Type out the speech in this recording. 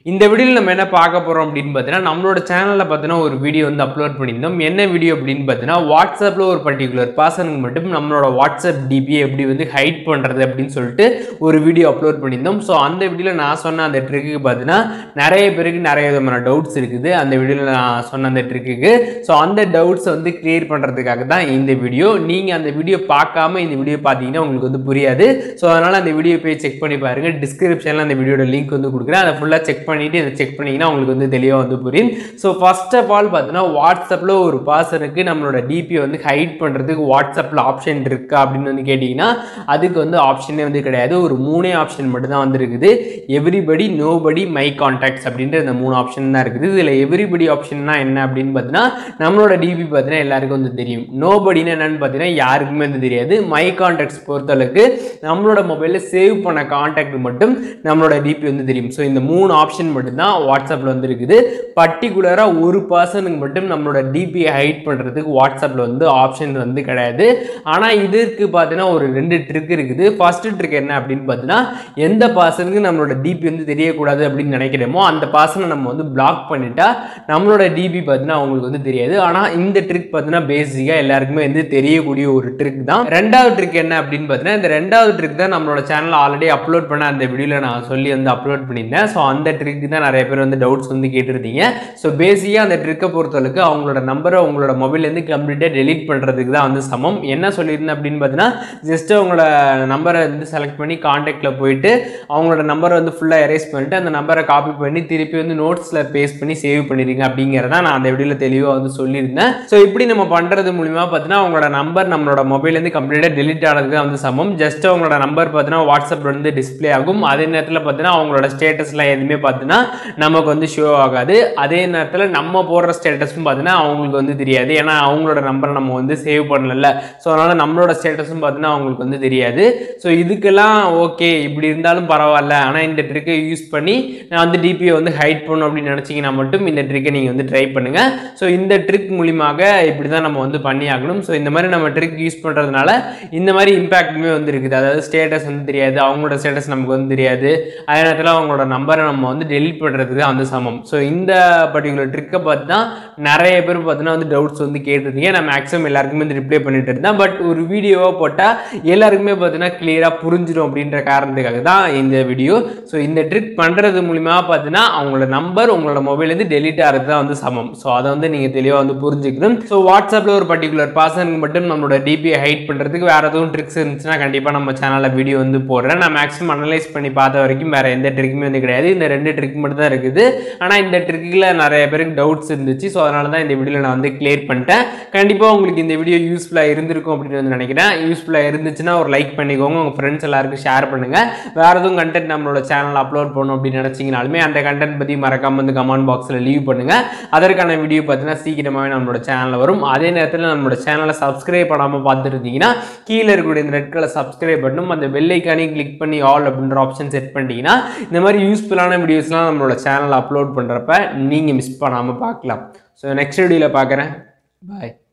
இந்த வீடியோவில் நம்ம என்ன பார்க்க போகிறோம் அப்படின்னு பார்த்தீங்கன்னா நம்மளோட சேனலில் பார்த்தீங்கன்னா ஒரு வீடியோ வந்து அப்லோட் பண்ணியிருந்தோம் என்ன வீடியோ அப்படின்னு பார்த்தீங்கன்னா வாட்ஸ்அப்பில் ஒரு பர்டிகுலர் பர்சனுக்கு மட்டும் நம்மளோட வாட்ஸ்அப் டிபியை எப்படி வந்து ஹைட் பண்ணுறது அப்படின்னு சொல்லிட்டு ஒரு வீடியோ அப்லோட் பண்ணியிருந்தோம் ஸோ அந்த வீடியோவில் நான் சொன்ன அந்த ட்ரிக்கு பார்த்தீங்கன்னா நிறைய பேருக்கு நிறைய விதமான டவுட்ஸ் இருக்குது அந்த வீடியோவில் நான் சொன்ன அந்த ட்ரிக்குக்கு ஸோ அந்த டவுட்ஸை வந்து கிளியர் பண்ணுறதுக்காக தான் இந்த வீடியோ நீங்கள் அந்த வீடியோ பார்க்காம இந்த வீடியோ பார்த்தீங்கன்னா உங்களுக்கு வந்து புரியாது ஸோ அதனால் அந்த வீடியோ போய் செக் பண்ணி பாருங்கள் டிஸ்கிரிப்ஷனில் அந்த வீடியோட லிங்க் வந்து கொடுக்குறேன் அதை ஃபுல்லாக செக் பண்ணிவிட்டு இதை செக் பண்ணிங்கன்னா உங்களுக்கு வந்து தெளிவாக வந்து புரியும் ஸோ ஃபர்ஸ்ட் ஆஃப் ஆல் பார்த்தீங்கன்னா வாட்ஸ்அப்பில் ஒரு பர்சனுக்கு நம்மளோட டிபி வந்து ஹைட் பண்ணுறதுக்கு வாட்ஸ்அப்பில் ஆப்ஷன் இருக்கா அப்படின்னு வந்து கேட்டிங்கன்னா அதுக்கு வந்து ஆப்ஷனே வந்து கிடையாது ஒரு மூணே ஆப்ஷன் மட்டும் தான் வந்து இருக்குது எவ்ரிபடி நோபடி மை கான்டாக்ட்ஸ் அப்படின்ற இந்த மூணு ஆப்ஷன் தான் இருக்குது இதில் எவ்ரிபடி ஆப்ஷன்னா என்ன அப்படின்னு பார்த்தீங்கன்னா நம்மளோட டிபி பார்த்தீங்கன்னா எல்லாருக்கும் வந்து தெரியும் நோபடின்னு என்னன்னு பார்த்தீங்கன்னா யாருக்குமே வந்து தெரியாது மை கான்டாக்ட்ஸ் பொறுத்தளவுக்கு நம்மளோட மொபைலில் சேவ் பண்ண கான்டாக்ட் மட்டும் நம்மளோட டிபி வந்து தெரியும் ஸோ இந்த மூணு ஆப்ஷன் மட்டும்தான் வாட்ஸ்அப்பில் வந்து இருக்குது பர்டிகுலராக ஒரு பர்சனுக்கு மட்டும் நம்மளோட டிபியை ஹைட் பண்ணுறதுக்கு வாட்ஸ்அப்பில் வந்து ஆப்ஷன் வந்து கிடையாது ஆனால் இதற்கு பார்த்தீங்கன்னா ஒரு ரெண்டு ட்ரிக் இருக்குது ஃபர்ஸ்ட் ட்ரிக் என்ன அப்படின்னு பார்த்தீங்கன்னா எந்த பர்சனுக்கு நம்மளோட டிபி வந்து தெரியக்கூடாது அப்படின்னு நினைக்கிறோமோ அந்த பர்சனை நம்ம வந்து பிளாக் பண்ணிட்டா நம்மளோட டிபி பார்த்தீங்கன்னா அவங்களுக்கு வந்து தெரியாது ஆனால் இந்த ட்ரிக் பார்த்தீங்கன்னா பேசிக்காக எல்லாருக்குமே வந்து தெரியக்கூடிய ஒரு ட்ரிக் தான் ரெண்டாவது ட்ரிக் என்ன அப்படின்னு பார்த்தீங்கன்னா இந்த ரெண்டாவது ட்ரிக் தான் நம்மளோட சேனலில் ஆல்ரெடி அப்லோட் பண்ண அந்த வீடியோவில் நான் சொல்லி வந்து அப்லோட் பண்ணியிருந்தேன் ஸோ அந்த ட்ரிக் தான் நிறைய பேர் வந்து டவுட்ஸ் வந்து கேட்டிருந்தீங்க ஸோ பேசிக்காக அந்த ட்ரிக்கை பொறுத்தளவுக்கு அவங்களோட நம்பரை உங்களோட மொபைல்லேருந்து கம்ப்ளீட்டாக டெலீட் பண்ணுறதுக்கு தான் வந்து சமம் என்ன சொல்லியிருந்தேன் அப்படின்னு பார்த்தீங்கன்னா ஜஸ்ட் அவங்களோட நம்பரை வந்து செலக்ட் பண்ணி காண்டாக்டில் போயிட்டு அவங்களோட நம்பரை வந்து ஃபுல்லாக எரேஸ் பண்ணிட்டு அந்த நம்பரை காப்பி பண்ணி திருப்பி வந்து நோட்ஸில் பேஸ்ட் பண்ணி சேவ் பண்ணிடுங்க அப்படிங்கிறத நான் அந்த வீடியோவில் தெளிவாக வந்து சொல்லியிருந்தேன் ஸோ இப்படி நம்ம பண்ணுறது மூலிமா பார்த்தீங்கன்னா அவங்களோட நம்பர் நம்மளோட மொபைல்லேருந்து கம்ப்ளீட்டாக டெலிட் ஆனதுக்கு வந்து சமம் ஜஸ்ட் அவங்களோட நம்பர் பார்த்தீங்கன்னா வாட்ஸ்அப்பில் வந்து டிஸ்ப்ளே ஆகும் அதே நேரத்தில் பார்த்தீங்கன்னா அவங்களோட ஸ்டேட்டஸ்லாம் எதுவுமே பார்த்தீங்கன்னா நமக்கு வந்து ஷோ ஆகாது அதே நேரத்தில் நம்ம போடுற ஸ்டேட்டஸும் பார்த்தீங்கன்னா அவங்களுக்கு வந்து தெரியாது ஏன்னா அவங்களோட நம்பரை நம்ம வந்து சேவ் பண்ணல ஸோ அதனால் நம்மளோட ஸ்டேட்டஸும் பார்த்தீங்கன்னா அவங்களுக்கு வந்து தெரியாது ஸோ இதுக்கெல்லாம் ஓகே இப்படி இருந்தாலும் பரவாயில்ல ஆனால் இந்த ட்ரிக்கை யூஸ் பண்ணி நான் வந்து டிபியை வந்து ஹைட் பண்ணணும் அப்படின்னு நினச்சிங்கன்னா மட்டும் இந்த ட்ரிக்கை நீங்கள் வந்து ட்ரை பண்ணுங்கள் ஸோ இந்த ட்ரிக் மூலியமாக இப்படி தான் நம்ம வந்து பண்ணி ஆகணும் ஸோ இந்த மாதிரி நம்ம ட்ரிக் யூஸ் பண்ணுறதுனால இந்த மாதிரி இம்பேக்ட்டுமே வந்து இருக்குது அதாவது ஸ்டேட்டஸ் வந்து தெரியாது அவங்களோட ஸ்டேட்டஸ் நமக்கு வந்து தெரியாது அதே நேரத்தில் அவங்களோட நம்பரை நம்ம வந்து டெலிட் பண்ணுறதுக்கு தான் வந்து சமம் ஸோ இந்த பர்டிகுலர் ட்ரிக்கை பார்த்து தான் நிறைய பேர் பார்த்தீங்கன்னா வந்து டவுட்ஸ் வந்து கேட்டிருந்தீங்க நான் மேக்ஸிமம் எல்லாருக்குமே வந்து ரிப்ளை பண்ணிட்டு இருந்தேன் பட் ஒரு வீடியோவாக போட்டால் எல்லாருக்குமே பார்த்தீங்கன்னா கிளியராக புரிஞ்சிடும் அப்படின்ற காரணத்துக்காக தான் இந்த வீடியோ ஸோ இந்த ட்ரிக் பண்ணுறது மூலிமா பார்த்தீங்கன்னா அவங்களோட நம்பர் உங்களோட மொபைல்லேருந்து டெலிட் ஆகிறது தான் வந்து சமம் ஸோ அதை வந்து நீங்கள் தெளிவாக வந்து புரிஞ்சுக்கணும் ஸோ வாட்ஸ்அப்பில் ஒரு பர்டிகுலர் பர்சனுக்கு மட்டும் நம்மளோட டிபியை ஹைட் பண்ணுறதுக்கு வேறு எதுவும் ட்ரிக்ஸ் இருந்துச்சுன்னா கண்டிப்பாக நம்ம சேனலில் வீடியோ வந்து போடுறேன் நான் மேக்ஸிமம் அனலைஸ் பண்ணி பார்த்த வரைக்கும் வேறு எந்த ட்ரிக்குமே வந்து கிடையாது இந்த ரெண்டு ட்ரிக் மட்டும் தான் இருக்குது ஆனால் இந்த ட்ரிக்கில் நிறைய பேருக்கு டவுட்ஸ் இருந்துச்சு ஸோ அதனால தான் இந்த வீடியோவில் நான் வந்து கிளியர் பண்ணிட்டேன் கண்டிப்பாக உங்களுக்கு இந்த வீடியோ யூஸ்ஃபுல்லாக இருந்திருக்கும் அப்படின்னு வந்து நினைக்கிறேன் யூஸ்ஃபுல்லாக இருந்துச்சுன்னா ஒரு லைக் பண்ணிக்கோங்க உங்கள் ஃப்ரெண்ட்ஸ் எல்லாருக்கும் ஷேர் பண்ணுங்கள் வேறு எதுவும் கண்டென்ட் நம்மளோட சேனல் அப்லோட் பண்ணணும் அப்படின்னு நினச்சிங்கனாலுமே அந்த கண்டென்ட் பற்றி மறக்காம வந்து கமெண்ட் பாக்ஸில் லீவ் பண்ணுங்கள் அதற்கான வீடியோ பார்த்தீங்கன்னா சீக்கிரமாகவே நம்மளோட சேனலில் வரும் அதே நேரத்தில் நம்மளோட சேனலை சப்ஸ்கிரைப் பண்ணாமல் பார்த்துருந்தீங்கன்னா கீழே இருக்கக்கூடிய இந்த ரெட் கலர் சப்ஸ்கிரைப் பண்ணணும் அந்த பெல்லைக்கானே கிளிக் பண்ணி ஆல் அப்படின்ற ஆப்ஷன் செட் பண்ணிட்டீங்கன்னா இந்த மாதிரி யூஸ்ஃபுல்லான வீடியோஸ்லாம் நம்மளோட சேனலில் அப்லோட் பண்ணுறப்ப நீங்கள் மிஸ் பண்ணாமல் பார்க்கலாம் ஸோ நெக்ஸ்ட் வீடியோவில் பார்க்குறேன் பாய்